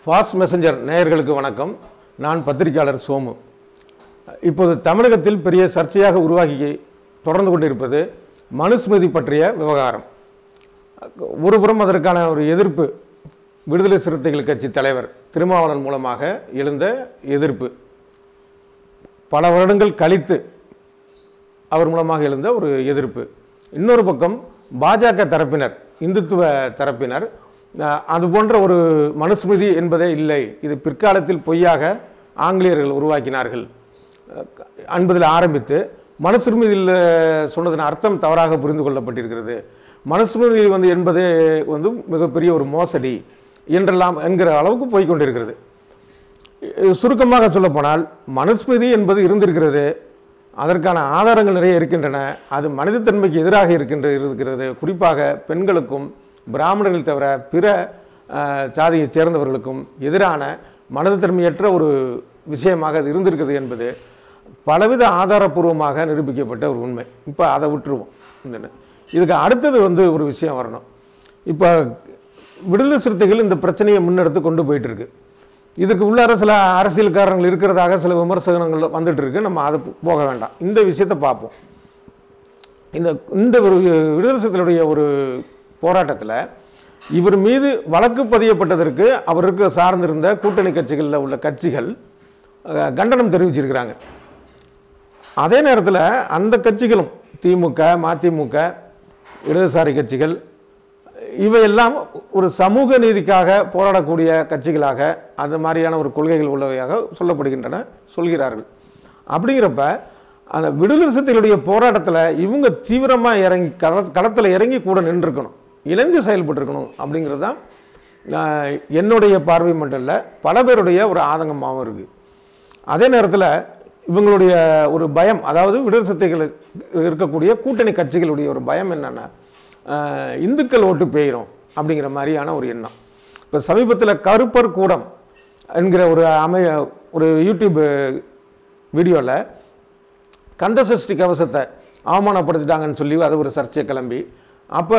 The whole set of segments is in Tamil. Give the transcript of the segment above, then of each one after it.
ஃபாஸ்ட் மெசஞ்சர் நேயர்களுக்கு வணக்கம் நான் பத்திரிகையாளர் சோமு இப்போது தமிழகத்தில் பெரிய சர்ச்சையாக உருவாகி தொடர்ந்து கொண்டிருப்பது மனுஸ்மிருதி பற்றிய விவகாரம் ஒருபுறம் அதற்கான ஒரு எதிர்ப்பு விடுதலை சிறுத்தைகள் கட்சி தலைவர் திருமாவளவன் மூலமாக எழுந்த எதிர்ப்பு பல வருடங்கள் கழித்து அவர் மூலமாக எழுந்த ஒரு எதிர்ப்பு இன்னொரு பக்கம் பாஜக தரப்பினர் இந்துத்துவ தரப்பினர் அஹ், அது போன்ற ஒரு மனுஸ்மிருதி என்பதே இல்லை இது பிற்காலத்தில் பொய்யாக ஆங்கிலேயர்கள் உருவாக்கினார்கள் அஹ், என்பதில் ஆரம்பித்து மனுஸ்மிருதியில் சொன்னதன் அர்த்தம் தவறாக புரிந்து கொள்ளப்பட்டிருக்கிறது மனுஸ்மிருதி வந்து என்பதே வந்து மிகப்பெரிய ஒரு மோசடி என்றெல்லாம் என்கிற அளவுக்கு போய் கொண்டிருக்கிறது இது சுருக்கமாக சொல்லப்போனால் மனுஸ்மிருதி என்பது இருந்திருக்கிறது அதற்கான ஆதாரங்கள் நிறைய இருக்கின்றன அது மனிதத்தன்மைக்கு எதிராக இருக்கின்ற இருக்கிறது குறிப்பாக பெண்களுக்கும் பிராமணர்கள் தவிர பிற அஹ், சாதியைச் சேர்ந்தவர்களுக்கும் எதிரான மனிதத்தன்மையற்ற ஒரு விஷயமாக அது இருந்திருக்கிறது என்பது பலவித ஆதாரப்பூர்வமாக நிரூபிக்கப்பட்ட ஒரு உண்மை இப்போ அதை விட்டுருவோம் இந்த இதுக்கு அடுத்தது வந்து ஒரு விஷயம் வரணும் இப்போ விடுதலை சிறுத்தைகள் இந்த பிரச்சனையை முன்னெடுத்து கொண்டு போயிட்டு இருக்கு இதுக்கு உள்ளார சில அரசியல்காரங்கள் இருக்கிறதாக சில விமர்சனங்கள் வந்துட்டு இருக்கு நம்ம அதை போக வேண்டாம் இந்த விஷயத்தை பார்ப்போம் இந்த இந்த ஒரு விடுதலை சிறுத்தைகளுடைய ஒரு போராட்டத்தில் இவர் மீது வழக்கு பதியப்பட்டதற்கு அவருக்கு சார்ந்திருந்த கூட்டணி கட்சிகளில் உள்ள கட்சிகள் அஹ், கண்டனம் தெரிவிச்சிருக்கிறாங்க அதே நேரத்தில் அந்த கட்சிகளும் திமுக மதிமுக இடதுசாரி கட்சிகள் இவையெல்லாம் ஒரு சமூக நீதிக்காக போராடக்கூடிய கட்சிகளாக அந்த மாதிரியான ஒரு கொள்கைகள் உள்ளவையாக சொல்லப்படுகின்றன சொல்கிறார்கள் அப்படிங்கிறப்ப அந்த விடுதலை சிறுத்தைகளுடைய போராட்டத்தில் இவங்க தீவிரமாக இறங்கி கள களத்தில் இறங்கி கூட நின்றுருக்கணும் இணைந்து செயல்பட்டுருக்கணும் அப்படிங்கிறது தான் நான் என்னுடைய பார்வை மட்டும் இல்லை பல பேருடைய ஒரு ஆதங்கமாகவும் இருக்குது அதே நேரத்தில் இவங்களுடைய ஒரு பயம் அதாவது விடுதலை சிறுத்தைகள் இருக்கக்கூடிய கூட்டணி கட்சிகளுடைய ஒரு பயம் என்னென்னா ஆஹ், இந்துக்கள் ஓட்டு பெய்கிறோம் அப்படிங்கிற மாதிரியான ஒரு எண்ணம் இப்போ சமீபத்தில் கருப்பர் கூடம் என்கிற ஒரு அமைய ஒரு யூடியூப் வீடியோவில் கந்தசஷ்டி கவசத்தை அவமானப்படுத்திட்டாங்கன்னு சொல்லி அது ஒரு சர்ச்சை கிளம்பி அப்போ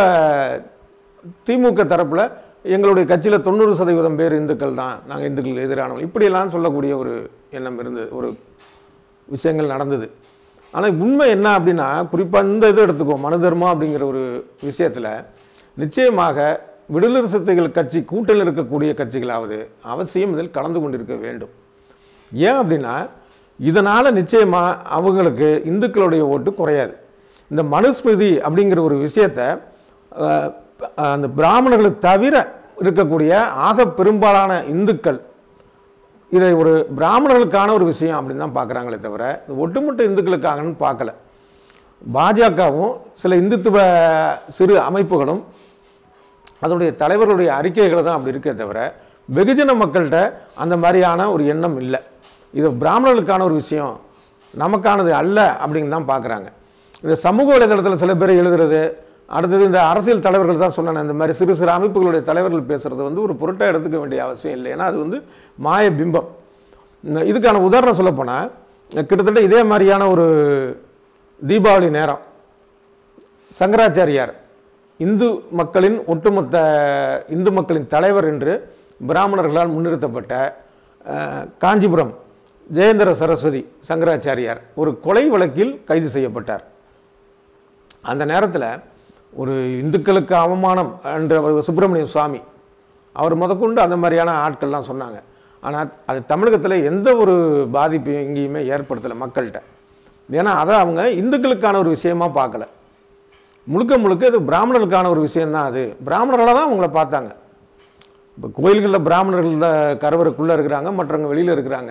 திமுக தரப்பில் எங்களுடைய கட்சியில் தொண்ணூறு சதவீதம் பேர் இந்துக்கள் தான் நாங்கள் இந்துக்கள் எதிரானவங்க இப்படியெல்லாம் சொல்லக்கூடிய ஒரு எண்ணம் இருந்தது ஒரு விஷயங்கள் நடந்தது ஆனால் உண்மை என்ன அப்படின்னா குறிப்பாக இந்த இது எடுத்துக்கோ மனு தர்மம் அப்படிங்கிற ஒரு விஷயத்தில் நிச்சயமாக விடுதலை சிறுத்தைகள் கட்சி கூட்டணியில் இருக்கக்கூடிய கட்சிகளாவது அவசியம் இதில் கலந்து கொண்டிருக்க வேண்டும் ஏன் அப்படின்னா இதனால் நிச்சயமாக அவங்களுக்கு இந்துக்களுடைய ஓட்டு குறையாது இந்த மனுஸ்மிருதி அப்படிங்கிற ஒரு விஷயத்தை அஹ், அந்த பிராமணர்களை தவிர இருக்கக்கூடிய ஆக பெரும்பாலான இந்துக்கள் இதை ஒரு பிராமணர்களுக்கான ஒரு விஷயம் அப்படின்னு தான் பார்க்குறாங்களே தவிர இது ஒட்டுமொத்த இந்துக்களுக்காகன்னு பார்க்கல பாஜகவும் சில இந்துத்துவ சிறு அமைப்புகளும் அதனுடைய தலைவர்களுடைய அறிக்கைகளை தான் அப்படி இருக்கே தவிர வெகுஜன மக்கள்கிட்ட அந்த மாதிரியான ஒரு எண்ணம் இல்லை இது பிராமணர்களுக்கான ஒரு விஷயம் நமக்கானது அல்ல அப்படின்னு தான் பார்க்குறாங்க இந்த சமூக வலைதளத்தில் சில பேர் எழுதுறது அடுத்தது இந்த அரசியல் தலைவர்கள் தான் சொன்னாங்க இந்த மாதிரி சிறு சிறு அமைப்புகளுடைய தலைவர்கள் பேசுறது வந்து ஒரு பொருட்டாக எடுத்துக்க வேண்டிய அவசியம் இல்லை ஏன்னா அது வந்து மாய பிம்பம் இந்த- இதுக்கான உதாரணம் சொல்லப்போனால் கிட்டத்தட்ட இதே மாதிரியான ஒரு தீபாவளி நேரம் சங்கராச்சாரியார் இந்து மக்களின் ஒட்டுமொத்த இந்து மக்களின் தலைவர் என்று பிராமணர்களால் முன்னிறுத்தப்பட்ட அஹ், காஞ்சிபுரம் ஜெயேந்திர சரஸ்வதி சங்கராச்சாரியார் ஒரு கொலை வழக்கில் கைது செய்யப்பட்டார் அந்த நேரத்தில் ஒரு இந்துக்களுக்கு அவமானம் என்ற ஒரு சுப்பிரமணிய சுவாமி அவர் முதற்கொண்டு அந்த மாதிரியான ஆட்கள்லாம் சொன்னாங்க ஆனால் அது தமிழகத்தில் எந்த ஒரு பாதிப்பையும் எங்கேயுமே ஏற்படுத்தலை மக்கள்கிட்ட ஏன்னா அதை அவங்க இந்துக்களுக்கான ஒரு விஷயமா பார்க்கல முழுக்க முழுக்க இது பிராமணர்களுக்கான ஒரு விஷயம்தான் அது பிராமணர்களாக தான் அவங்கள பார்த்தாங்க இப்போ கோயில்களில் பிராமணர்கள் தான் கருவறைக்குள்ளே இருக்கிறாங்க மற்றவங்க வெளியில் இருக்கிறாங்க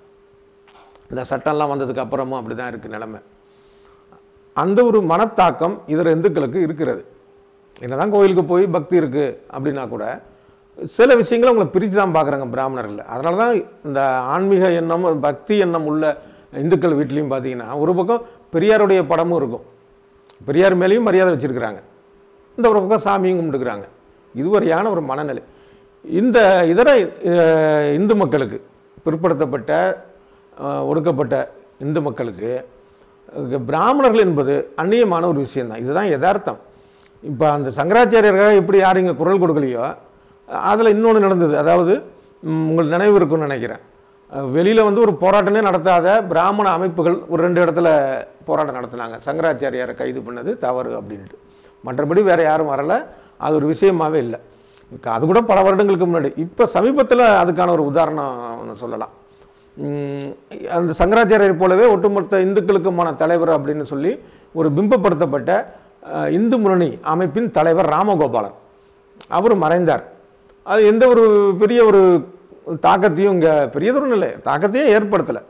இந்த சட்டம்லாம் வந்ததுக்கு அப்புறமும் அப்படி தான் இருக்குது நிலமை அந்த ஒரு மனத்தாக்கம் இதர இந்துக்களுக்கு இருக்கிறது என்னதான் கோயிலுக்கு போய் பக்தி இருக்குது அப்படின்னா கூட சில விஷயங்களை அவங்கள பிரித்து தான் பார்க்குறாங்க பிராமணர்கள் அதனால தான் இந்த ஆன்மீக எண்ணம் பக்தி எண்ணம் உள்ள இந்துக்கள் வீட்லேயும் பார்த்தீங்கன்னா ஒரு பக்கம் பெரியாருடைய படமும் இருக்கும் பெரியார் மேலேயும் மரியாதை வச்சுருக்கிறாங்க இந்த ஒரு பக்கம் சாமியும் கும்பிட்டுக்கிறாங்க இதுவரையான ஒரு மனநிலை இந்த இதர அஹ், இந்து மக்களுக்கு பிற்படுத்தப்பட்ட அஹ், ஒடுக்கப்பட்ட இந்து மக்களுக்கு அஹ், பிராமணர்கள் என்பது அந்நியமான ஒரு விஷயம்தான் இதுதான் யதார்த்தம் இப்போ அந்த சங்கராச்சாரியர்கள் எப்படி யாரும் இங்கே குரல் கொடுக்கலையோ அதில் இன்னொன்று நடந்தது அதாவது ம், உங்களுக்கு நினைவு இருக்கும்னு நினைக்கிறேன் வெளியில் வந்து ஒரு போராட்டமே நடத்தாத பிராமண அமைப்புகள் ஒரு ரெண்டு இடத்துல போராட்டம் நடத்தினாங்க சங்கராச்சாரியாரை கைது பண்ணது தவறு அப்படின்ட்டு மற்றபடி வேறு யாரும் வரலை அது ஒரு விஷயமாவே இல்லை அது கூட பல வருடங்களுக்கு முன்னாடி இப்போ சமீபத்தில் அதுக்கான ஒரு உதாரணம் ஒன்று சொல்லலாம் உம், அந்த சங்கராச்சாரியர் போலவே ஒட்டுமொத்த இந்துக்களுக்குமான தலைவர் அப்படின்னு சொல்லி ஒரு பிம்பப்படுத்தப்பட்ட அஹ், இந்து முன்னணி அமைப்பின் தலைவர் ராமகோபாலன் அவர் மறைந்தார் அது எந்த ஒரு பெரிய ஒரு தாக்கத்தையும் இங்கே பெரியதொரு இல்லை தாக்கத்தையே ஏற்படுத்தலை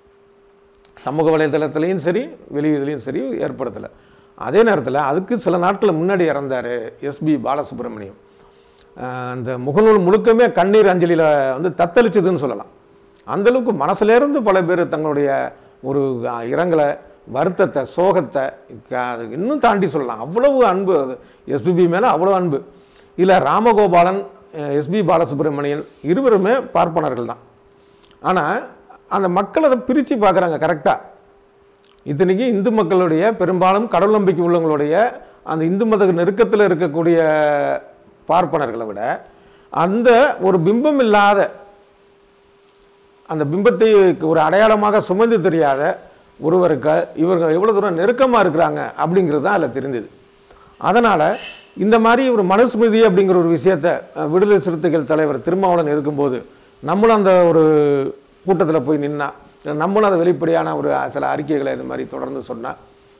சமூக வலைதளத்துலேயும் சரி வெளியுதுலேயும் சரி ஏற்படுத்தலை அதே நேரத்தில் அதுக்கு சில நாட்கள் முன்னாடி இறந்தார் எஸ்பி பாலசுப்ரமணியம் அஹ் அந்த முகநூல் முழுக்கமே கண்ணீர் அஞ்சலியில் வந்து தத்தளிச்சதுன்னு சொல்லலாம் அந்த அளவுக்கு மனசுலேருந்து பல பேர் தங்களுடைய ஒரு அஹ், இரங்கலை வருத்தத்தை சோகத்தை க- அது இன்னும் தாண்டி சொல்லலாம் அவ்வளவு அன்பு அது எஸ்பிபி மேலே அவ்வளோ அன்பு இதில் ராமகோபாலன் எஸ்பி பாலசுப்ரமணியன் இருவருமே பார்ப்பனர்கள் தான் ஆனால் அந்த மக்கள் அதை பிரித்து பார்க்குறாங்க கரெக்டாக இத்தனைக்கும் இந்து மக்களுடைய பெரும்பாலும் கடவுள் நம்பிக்கை உள்ளவங்களுடைய அந்த இந்து மத நெருக்கத்தில் இருக்கக்கூடிய பார்ப்பனர்களை விட அந்த ஒரு பிம்பம் இல்லாத அந்த பிம்பத்தை ஒரு அடையாளமாக சுமந்து தெரியாத ஒருவருக்கு இவர்கள் எவ்வளோ தூரம் நெருக்கமாக இருக்கிறாங்க அப்படிங்கிறது தான் அதில் தெரிந்தது அதனால் இந்த மாதிரி ஒரு மனுஸ்மிருதி அப்படிங்கிற ஒரு விஷயத்தை அஹ், விடுதலை சிறுத்தைகள் தலைவர் திருமாவளவன் இருக்கும்போது நம்மளும் அந்த ஒரு கூட்டத்தில் போய் நின்னா இல்ல நம்மளும் அதை வெளிப்படையான ஒரு சில அறிக்கைகளை இது மாதிரி தொடர்ந்து சொன்னால்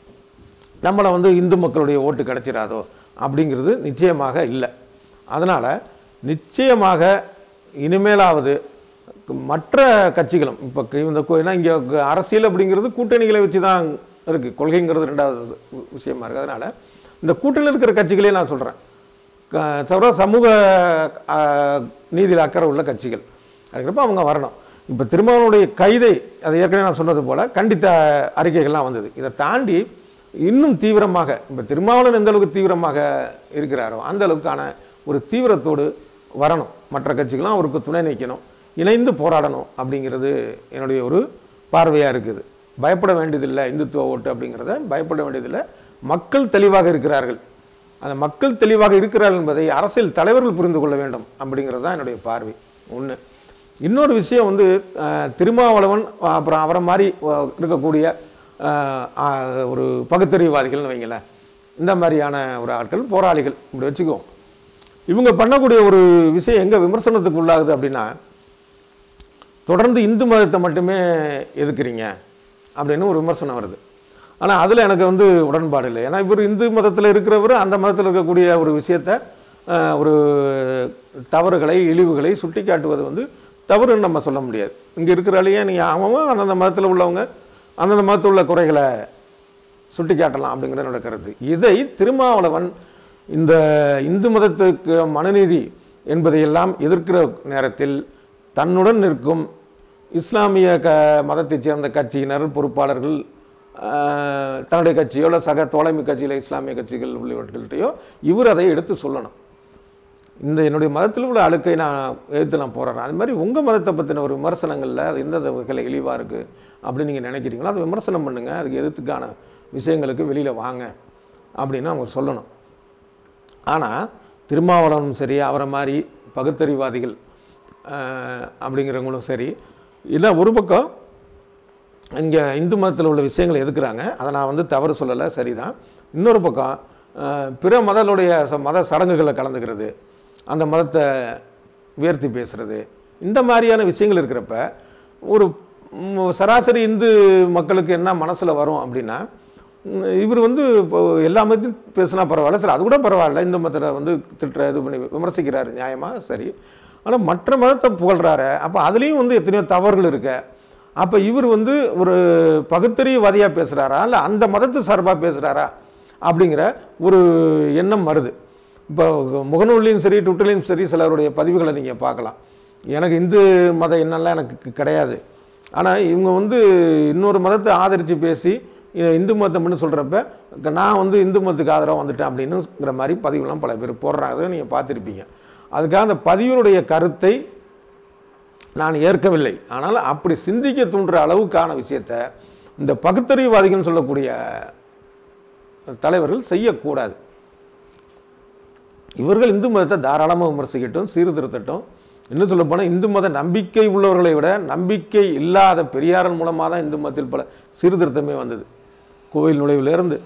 நம்மளை வந்து இந்து மக்களுடைய ஓட்டு கிடைச்சிடாதோ அப்படிங்கிறது நிச்சயமாக இல்லை அதனால் நிச்சயமாக இனிமேலாவது மற்ற கட்சிகளும் இப்போ இந்த கோ- ஏன்னா இங்கே அரசியல் அப்படிங்கிறது கூட்டணிகளை வச்சு தான் இருக்குது கொள்கைங்கிறது ரெண்டாவது வி- விஷயமா இருக்குது அதனால் இந்த கூட்டணியில் இருக்கிற கட்சிகளே நான் சொல்கிறேன் தவிர சமூக ஆ, நீதியில் அக்கறை உள்ள கட்சிகள் அதுக்கிறப்ப அவங்க வரணும் இப்போ திருமாவளவனுடைய கைதை அதை ஏற்கனவே நான் சொன்னது போல் கண்டித்த அறிக்கைகள்லாம் வந்தது இதை தாண்டி இன்னும் தீவிரமாக இப்போ திருமாவளவன் எந்த அளவுக்கு தீவிரமாக இருக்கிறாரோ அந்த அளவுக்கான ஒரு தீவிரத்தோடு வரணும் மற்ற கட்சிகளும் அவருக்கு துணை நிற்கணும் இணைந்து போராடணும் அப்படிங்கிறது என்னுடைய ஒரு பார்வையாக இருக்குது பயப்பட வேண்டியதில்லை இந்துத்துவ ஓட்டு அப்படிங்கிறத பயப்பட வேண்டியதில்லை மக்கள் தெளிவாக இருக்கிறார்கள் அந்த மக்கள் தெளிவாக இருக்கிறார்கள் என்பதை அரசியல் தலைவர்கள் புரிந்து கொள்ள வேண்டும் அப்படிங்கிறது தான் என்னுடைய பார்வை ஒன்று இன்னொரு விஷயம் வந்து அஹ், திருமாவளவன் அப்புறம் அவரை மாதிரி அஹ், இருக்கக்கூடிய அஹ், அஹ், ஒரு பகுத்தறிவுவாதிகள்னு வைங்களேன் இந்த மாதிரியான ஒரு ஆட்கள் போராளிகள் இப்படி வச்சுக்குவோம் இவங்க பண்ணக்கூடிய ஒரு விஷயம் எங்கே விமர்சனத்துக்கு உள்ளாகுது அப்படின்னா தொடர்ந்து இந்து மதத்தை மட்டுமே எதுக்குறீங்க அப்படின்னு ஒரு விமர்சனம் வருது ஆனால் அதில் எனக்கு வந்து உடன்பாடு இல்லை ஏன்னா இவர் இந்து மதத்தில் இருக்கிறவர் அந்த மதத்தில் இருக்கக்கூடிய ஒரு விஷயத்தை அஹ், ஒரு தவறுகளை இழிவுகளை சுட்டி காட்டுவது வந்து தவறுன்னு நம்ம சொல்ல முடியாது இங்கே இருக்கிறாலேயே நீங்கள் அவன் அந்தந்த மதத்தில் உள்ளவங்க அந்தந்த மதத்தில் உள்ள குறைகளை சுட்டி காட்டலாம் அப்படிங்கிறது என்னோட கருத்து இதை திருமாவளவன் இந்த இந்து மதத்துக்கு மனுநீதி என்பதையெல்லாம் எதிர்க்கிற நேரத்தில் தன்னுடன் நிற்கும் இஸ்லாமிய க மதத்தைச் சேர்ந்த கட்சியினர் பொறுப்பாளர்கள் ஆஹ், தன்னுடைய கட்சியோ இல்லை சக தோழமை கட்சியில் இஸ்லாமிய கட்சிகள் உள்ளவர்கள்ட்டையோ இவர் அதை எடுத்து சொல்லணும் இந்த என்னுடைய மதத்தில் உள்ள அழுக்கை நான் எதிர்த்து நான் போராடுறேன் அது மாதிரி உங்கள் மதத்தை பற்றின ஒரு விமர்சனங்களில் அது எந்த வகையில் இழிவாக இருக்குது அப்படின்னு நீங்கள் நினைக்கிறீங்களோ அதை விமர்சனம் பண்ணுங்கள் அதுக்கு எதிர்த்துக்கான விஷயங்களுக்கு வெளியில் வாங்க அப்படின்னு அவங்க சொல்லணும் ஆனால் திருமாவளவனும் சரி அவரை மாதிரி பகுத்தறிவாதிகள் ஆஹ், அப்படிங்கிறவங்களும் சரி இல்லை ஒரு பக்கம் இங்கே இந்து மதத்தில் உள்ள விஷயங்களை எதுக்குறாங்க அதை நான் வந்து தவறு சொல்லலை சரிதான் இன்னொரு பக்கம் ஆஹ், பிற மதங்களுடைய ச- மத சடங்குகளில் கலந்துக்கிறது அந்த மதத்தை உயர்த்தி பேசுறது இந்த மாதிரியான விஷயங்கள் இருக்கிறப்ப ஒரு ம், சராசரி இந்து மக்களுக்கு என்ன மனசில் வரும் அப்படின்னா ம், இவர் வந்து இப்போ எல்லா மதத்தையும் பேசினா பரவாயில்ல சரி அது கூட பரவாயில்ல இந்த மதத்தை வந்து திட்டுற இது பண்ணி விமர்சிக்கிறாரு நியாயமாக சரி ஆனால் மற்ற மதத்தை புகழ்றாரு அப்போ அதுலேயும் வந்து எத்தனையோ தவறுகள் இருக்கு அப்போ இவர் வந்து ஒரு பகுத்தறிவாதியாக பேசுகிறாரா இல்லை அந்த மதத்து சார்பாக பேசுகிறாரா அப்படிங்கிற ஒரு எண்ணம் வருது இப்போ முகநூல்லையும் சரி ட்விட்டர்லையும் சரி சிலருடைய பதிவுகளை நீங்கள் பார்க்கலாம் எனக்கு இந்து மத எண்ணம்லாம் எனக்கு க- கிடையாது ஆனால் இவங்க வந்து இன்னொரு மதத்தை ஆதரித்து பேசி இ- இந்து மதம்னு சொல்கிறப்ப நான் வந்து இந்து மதத்துக்கு ஆதரவாக வந்துட்டேன் அப்படின்னுங்கிற மாதிரி பதிவுலாம் பல பேர் போடுறாங்க அதை நீங்கள் பார்த்துருப்பீங்க அதுக்காக அந்த பதிவினுடைய கருத்தை நான் ஏற்கவில்லை ஆனால் அப்படி சிந்திக்க தூண்டுற அளவுக்கான விஷயத்தை இந்த பகுத்தறிவுவாதிகள்னு சொல்லக்கூடிய தலைவர்கள் செய்யக்கூடாது இவர்கள் இந்து மதத்தை தாராளமாக விமர்சிக்கட்டும் சீர்திருத்தட்டும் இன்னும் சொல்ல போனால் இந்து மத நம்பிக்கை உள்ளவர்களை விட நம்பிக்கை இல்லாத பெரியாரன் மூலமாக தான் இந்து மதத்தில் பல சீர்திருத்தமே வந்தது கோவில் நுழைவிலிருந்து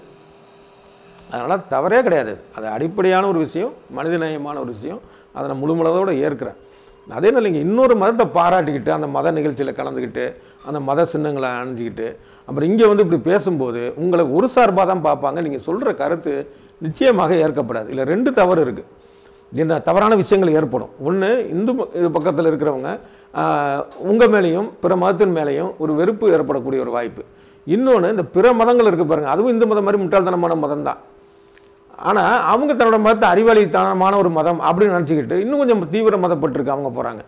அதனால் தவறே கிடையாது அது அடிப்படையான ஒரு விஷயம் மனிதநேயமான ஒரு விஷயம் அதை நான் முழுமளவோடு ஏற்கிறேன் அதே நேரம் இங்கே இன்னொரு மதத்தை பாராட்டிக்கிட்டு அந்த மத நிகழ்ச்சியில் கலந்துக்கிட்டு அந்த மத சின்னங்களை அணிஞ்சிக்கிட்டு அப்புறம் இங்கே வந்து இப்படி பேசும்போது உங்களை ஒரு சார்பாக தான் பார்ப்பாங்க நீங்கள் சொல்கிற கருத்து நிச்சயமாக ஏற்கப்படாது இல்லை ரெண்டு தவறு இருக்குது என்ன தவறான விஷயங்கள் ஏற்படும் ஒன்று இந்து ம- இது பக்கத்தில் இருக்கிறவங்க உங்கள் மேலேயும் பிற மதத்தின் மேலேயும் ஒரு வெறுப்பு ஏற்படக்கூடிய ஒரு வாய்ப்பு இன்னொன்று இந்த பிற மதங்கள் இருக்குது பாருங்கள் அதுவும் இந்து மதம் மாதிரி முட்டாள்தனமான மதம் தான் ஆனால் அவங்க தன்னோட மதத்தை அறிவாளித்தனமான ஒரு மதம் அப்படின்னு நினச்சிக்கிட்டு இன்னும் கொஞ்சம் தீவிர மதப்பட்டிருக்கு அவங்க போகிறாங்க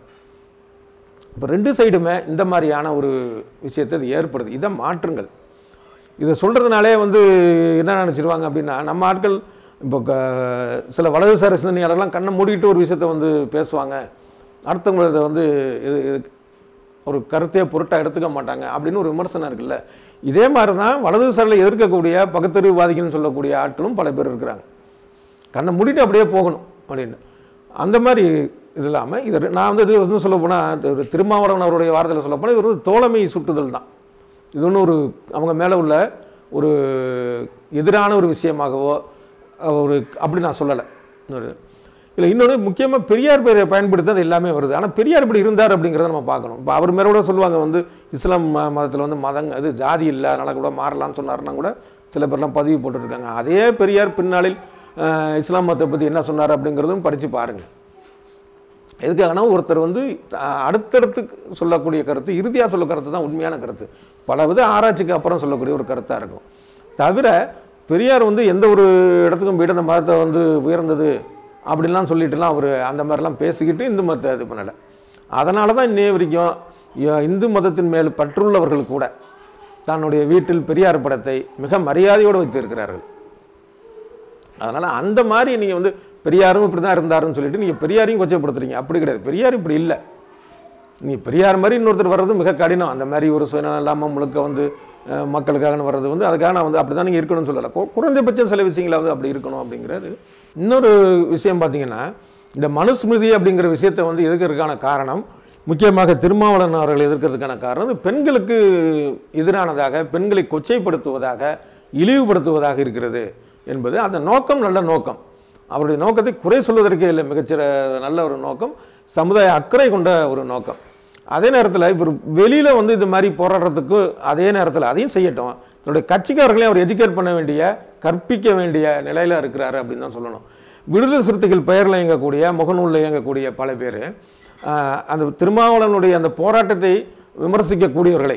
இப்போ ரெண்டு சைடுமே இந்த மாதிரியான ஒரு விஷயத்தை இது ஏற்படுது இதை மாற்றுங்கள் இதை சொல்கிறதுனாலே வந்து என்ன நினச்சிருவாங்க அப்படின்னா நம்ம ஆட்கள் இப்போ க சில வலதுசாரி சிந்தனையாளர்லாம் கண்ணை மூடிட்டு ஒரு விஷயத்தை வந்து பேசுவாங்க அடுத்தவங்க இதை வந்து இது இது ஒரு கருத்தையே பொருட்டாக எடுத்துக்க மாட்டாங்க அப்படின்னு ஒரு விமர்சனம் இருக்குல்ல இதே மாதிரி தான் வலதுசாரியில் எதிர்க்கக்கூடிய பகுத்தறிவுவாதிகள்னு சொல்லக்கூடிய ஆட்களும் பல பேர் இருக்கிறாங்க கண்ணை மூடிட்டு அப்படியே போகணும் அப்படின்னு அந்த மாதிரி இது இல்லாமல் இது ரெ- நான் வந்து இது வந்து சொல்ல போனால் ஒரு திருமாவளவன் அவருடைய வார்த்தையில் சொல்ல போனால் இது ஒரு தோழமை சுட்டுதல் தான் இது ஒன்றும் ஒரு அவங்க மேலே உள்ள ஒரு எதிரான ஒரு விஷயமாகவோ அஹ், ஒரு அப்படி நான் சொல்லலை ஒரு இல்லை இன்னொன்று முக்கியமாக பெரியார் பேரை பயன்படுத்தி அது எல்லாமே வருது ஆனால் பெரியார் இப்படி இருந்தார் அப்படிங்கிறத நம்ம பார்க்கணும் இப்போ அவர் மேலே கூட சொல்லுவாங்க வந்து இஸ்லாம் ம- மதத்தில் வந்து மதங்க அது ஜாதி இல்லை அதனால் கூட மாறலாம்னு சொன்னார்னா கூட சில பேர்லாம் பதிவு போட்டுருக்காங்க அதே பெரியார் பின்னாளில் அஹ், இஸ்லாம் மதத்தை பற்றி என்ன சொன்னார் அப்படிங்கிறதும் படித்து பாருங்கள் எதுக்காகனா ஒருத்தர் வந்து அஹ், அடுத்தடுத்து சொல்லக்கூடிய கருத்து இறுதியாக சொல்ல கருத்து தான் உண்மையான கருத்து பல வித ஆராய்ச்சிக்கு அப்புறம் சொல்லக்கூடிய ஒரு கருத்தாக இருக்கும் தவிர பெரியார் வந்து எந்த ஒரு இடத்துக்கும் போயிட்டு அந்த மதத்தை வந்து உயர்ந்தது அப்படின்லாம் சொல்லிட்டுலாம் அவர் அந்த மாதிரிலாம் பேசிக்கிட்டு இந்து மதத்தை இது பண்ணலை அதனால தான் இன்னைய வரைக்கும் ய- இந்து மதத்தின் மேல் பற்றுள்ளவர்கள் கூட தன்னுடைய வீட்டில் பெரியார் படத்தை மிக மரியாதையோடு வைத்திருக்கிறார்கள் அதனால் அந்த மாதிரி நீங்கள் வந்து பெரியாரும் இப்படி தான் இருந்தாருன்னு சொல்லிட்டு நீங்கள் பெரியாரையும் கொச்சைப்படுத்துறீங்க அப்படி கிடையாது பெரியார் இப்படி இல்லை நீ பெரியார் மாதிரி இன்னொருத்தர் வர்றது மிக கடினம் அந்த மாதிரி ஒரு சுயநலம் இல்லாமல் முழுக்க வந்து அஹ், மக்களுக்காக வர்றது வந்து அதுக்காக நான் வந்து அப்படி தான் நீங்கள் இருக்கணும்னு சொல்லலை கு- குறைந்தபட்சம் சில விஷயங்களாவது அப்படி இருக்கணும் அப்படிங்கிறது இன்னொரு விஷயம் பார்த்தீங்கன்னா இந்த மனுஸ்மிருதி அப்படிங்கிற விஷயத்தை வந்து எதிர்க்கிறதுக்கான காரணம் முக்கியமாக திருமாவளவன் அவர்கள் எதிர்க்கிறதுக்கான காரணம் இது பெண்களுக்கு எதிரானதாக பெண்களை கொச்சைப்படுத்துவதாக இழிவுபடுத்துவதாக இருக்கிறது என்பது அந்த நோக்கம் நல்ல நோக்கம் அவருடைய நோக்கத்தை குறை சொல்வதற்கே இல்லை மிகச்சிற நல்ல ஒரு நோக்கம் சமுதாய அக்கறை கொண்ட ஒரு நோக்கம் அதே நேரத்தில் இவர் வெளியில் வந்து இது மாதிரி போராடுறதுக்கு அதே நேரத்தில் அதையும் செய்யட்டும் தன்னுடைய கட்சிக்காரர்களையும் அவர் எஜுகேட் பண்ண வேண்டிய கற்பிக்க வேண்டிய நிலையில் இருக்கிறாரு அப்படின்னு தான் சொல்லணும் விடுதலை சிறுத்தைகள் பெயரில் இயங்கக்கூடிய முகநூலில் இயங்கக்கூடிய பல பேர் அந்த திருமாவளவனுடைய அந்த போராட்டத்தை விமர்சிக்கக்கூடியவர்களை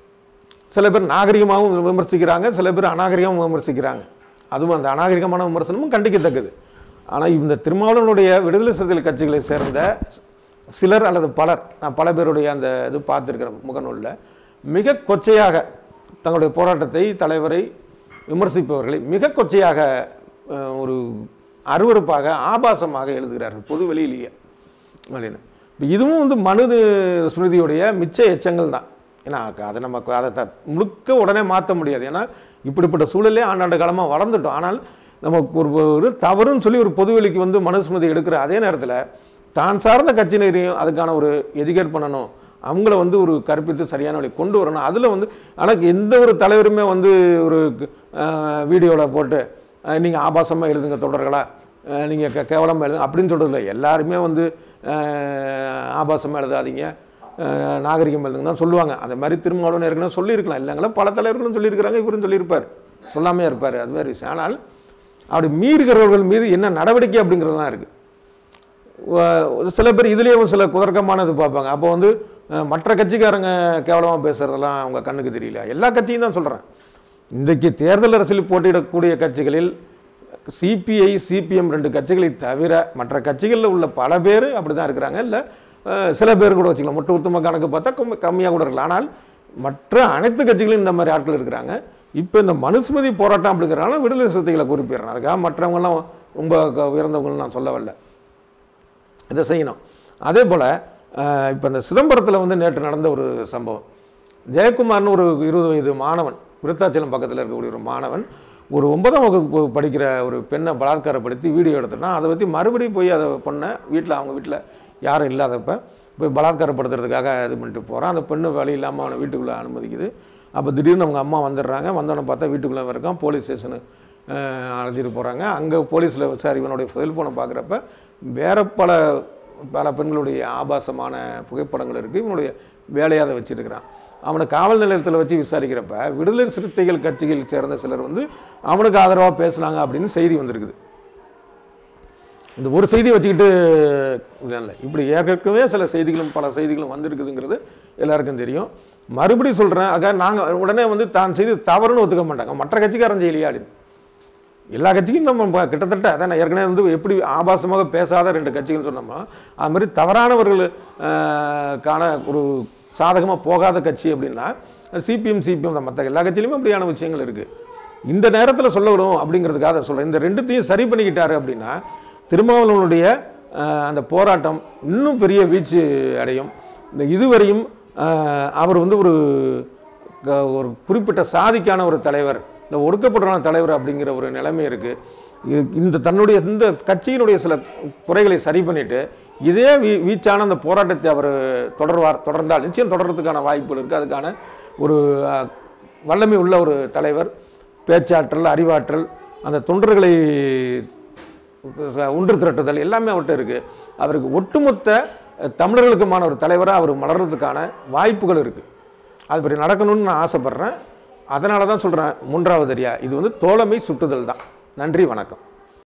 சில பேர் நாகரிகமாகவும் விமர்சிக்கிறாங்க சில பேர் அநாகரிகமாகவும் விமர்சிக்கிறாங்க அதுவும் அந்த அநாகரிகமான விமர்சனமும் கண்டிக்கத்தக்கது ஆனால் இந்த திருமாவளவனுடைய விடுதலை சிறுத்தைகள் கட்சிகளை சேர்ந்த சிலர் அல்லது பலர் நான் பல பேருடைய அந்த இது பார்த்துருக்கிறேன் முகநூலில் மிக கொச்சையாக தங்களுடைய போராட்டத்தை தலைவரை விமர்சிப்பவர்களை மிக கொச்சையாக அஹ், ஒரு அருவருப்பாக ஆபாசமாக எழுதுகிறார்கள் பொது வெளியிலேயே அப்படின்னு இப்போ இதுவும் வந்து மனுது ஸ்மிருதியுடைய மிச்ச எச்சங்கள் தான் ஏன்னா க- அதை நம்ம க- அதை த முழுக்க உடனே மாற்ற முடியாது ஏன்னா இப்படிப்பட்ட சூழலே ஆண்டாண்டு காலமாக வளர்ந்துட்டோம் ஆனால் நம்ம ஒரு ஒரு தவறுன்னு சொல்லி ஒரு பொதுவெளிக்கு வந்து மனுஸ்மிருதி எடுக்கிற அதே நேரத்தில் தான் சார்ந்த கட்சியினரையும் அதுக்கான ஒரு எஜுகேட் பண்ணணும் அவங்கள வந்து ஒரு கற்பித்து சரியான வழி கொண்டு வரணும் அதில் வந்து ஆனால் எந்த ஒரு தலைவருமே வந்து ஒரு வீடியோவில் போட்டு நீங்கள் ஆபாசமாக எழுதுங்க தொடர்களா நீங்கள் கே கேவலமாக எழுதுங்க அப்படின்னு சொல்கிறதில்ல எல்லாருமே வந்து அஹ், ஆபாசமாக எழுதாதீங்க அஹ், நாகரிகம் எழுதுங்க தான் சொல்லுவாங்க அந்த மாதிரி திருமாவளவன் ஏற்கனவே சொல்லியிருக்கலாம் இல்லைங்களா பல தலைவர்களும் சொல்லியிருக்கிறாங்க இவரும் சொல்லியிருப்பார் சொல்லாமே இருப்பார் அது மாதிரி விஷயம் ஆனால் அப்படி மீறுகிறவர்கள் மீது என்ன நடவடிக்கை அப்படிங்கிறது தான் இருக்குது வ- சில பேர் இதுலேயும் சில குதர்க்கமானது பார்ப்பாங்க அப்போ வந்து அஹ், மற்ற கட்சிக்காரங்க கேவலமாக பேசுகிறதெல்லாம் அவங்க கண்ணுக்கு தெரியல எல்லா கட்சியும் தான் சொல்கிறேன் இன்றைக்கு தேர்தல் அரசியல் போட்டியிடக்கூடிய கட்சிகளில் சிபிஐ சிபிஎம் ரெண்டு கட்சிகளை தவிர மற்ற கட்சிகளில் உள்ள பல பேர் அப்படி தான் இருக்கிறாங்க இல்லை சில பேர் கூட வச்சுக்கலாம் மொத்த ஒருத்தமாக கணக்கு பார்த்தா கம்மி கம்மியாக கூட இருக்கலாம் ஆனால் மற்ற அனைத்து கட்சிகளும் இந்த மாதிரி ஆட்கள் இருக்கிறாங்க இப்போ இந்த மனுஸ்மிருதி போராட்டம் அப்படிங்கிறனால விடுதலை சிறுத்தைகளை குறிப்பிடுறேன் அதுக்காக மற்றவங்கெல்லாம் ரொம்ப க- உயர்ந்தவங்கன்னு நான் சொல்ல வரல இதை செய்யணும் அதே போல் இப்போ இந்த சிதம்பரத்தில் வந்து நேற்று நடந்த ஒரு சம்பவம் ஜெயக்குமார்னு ஒரு இருபது வயது மாணவன் விருத்தாச்சலம் பக்கத்தில் இருக்கக்கூடிய ஒரு மாணவன் ஒரு ஒன்பதாம் வகுப்பு படிக்கிற ஒரு பெண்ணை பலாத்காரப்படுத்தி வீடியோ எடுத்துனா அதை பற்றி மறுபடியும் போய் அதை பண்ண வீட்டில் அவங்க வீட்டில் யாரும் இல்லாதப்ப போய் பலாத்காரப்படுத்துறதுக்காக இது பண்ணிட்டு போகிறான் அந்த பெண்ணு வழி இல்லாமல் அவனை வீட்டுக்குள்ளே அனுமதிக்குது அப்போ திடீர்னு அவங்க அம்மா வந்துடுறாங்க வந்தவனை பார்த்தா வீட்டுக்குள்ளே இருக்கான் போலீஸ் ஸ்டேஷனு அழைச்சிட்டு போகிறாங்க அங்கே போலீஸில் சார் இவனுடைய செல்ஃபோனை பார்க்குறப்ப வேற பல பல பெண்களுடைய ஆபாசமான புகைப்படங்கள் இருக்குது இவனுடைய வேலையை அதை வச்சிருக்கிறான் அவனை காவல் நிலையத்தில் வச்சு விசாரிக்கிறப்ப விடுதலை சிறுத்தைகள் கட்சிகள் சேர்ந்த சிலர் வந்து அவனுக்கு ஆதரவாக பேசுனாங்க அப்படின்னு செய்தி வந்திருக்குது இந்த ஒரு செய்தியை வச்சுக்கிட்டு இல்லை இப்படி ஏற்கனவே சில செய்திகளும் பல செய்திகளும் வந்திருக்குதுங்கிறது எல்லாருக்கும் தெரியும் மறுபடியும் சொல்கிறேன் ஆக நாங்கள் உடனே வந்து தான் செய்து தவறுன்னு ஒத்துக்க மாட்டாங்க மற்ற கட்சிக்காரன் செய்யலையா அப்படின்னு எல்லா கட்சிக்கும் நம்ம ப- கிட்டத்தட்ட அதான் நான் ஏற்கனவே வந்து எப்படி ஆபாசமாக பேசாத ரெண்டு கட்சிகள் சொன்னோமோ அது மாதிரி தவறானவர்கள் ஆஹ், காண ஒரு சாதகமாக போகாத கட்சி அப்படின்னா சிபிஎம் சிபிஎம் தான் மற்ற எல்லா கட்சியிலுமே அப்படியான விஷயங்கள் இருக்குது இந்த நேரத்தில் சொல்லணும் அப்படிங்கிறதுக்காக அதை சொல்கிறேன் இந்த ரெண்டுத்தையும் சரி பண்ணிக்கிட்டாரு அப்படின்னா திருமாவளவனுடைய ஆஹ், அந்த போராட்டம் இன்னும் பெரிய வீச்சு அடையும் இந்த இதுவரையும் ஆஹ், அவர் வந்து ஒரு க- ஒரு குறிப்பிட்ட சாதிக்கான ஒரு தலைவர் இல்லை ஒடுக்கப்பட்டவரான தலைவர் அப்படிங்கிற ஒரு நிலைமை இருக்குது இந்த தன்னுடைய இந்த கட்சியினுடைய சில குறைகளை சரி பண்ணிட்டு இதே வீ வீச்சான அந்த போராட்டத்தை அவர் தொடர்வார் தொடர்ந்தால் நிச்சயம் தொடர்றதுக்கான வாய்ப்புகள் இருக்குது அதுக்கான ஒரு அஹ், வல்லமை உள்ள ஒரு தலைவர் பேச்சாற்றல் அறிவாற்றல் அந்த தொண்டர்களை ஒன்று திரட்டுதல் எல்லாமே அவர்கிட்ட இருக்குது அவருக்கு ஒட்டுமொத்த அஹ், தமிழர்களுக்குமான ஒரு தலைவராக அவர் மலர்றதுக்கான வாய்ப்புகள் இருக்குது அது பற்றி நடக்கணும்னு நான் ஆசைப்பட்றேன் அதனால தான் சொல்கிறேன் மூன்றாவது அரியா இது வந்து தோழமை சுட்டுதல் தான் நன்றி வணக்கம்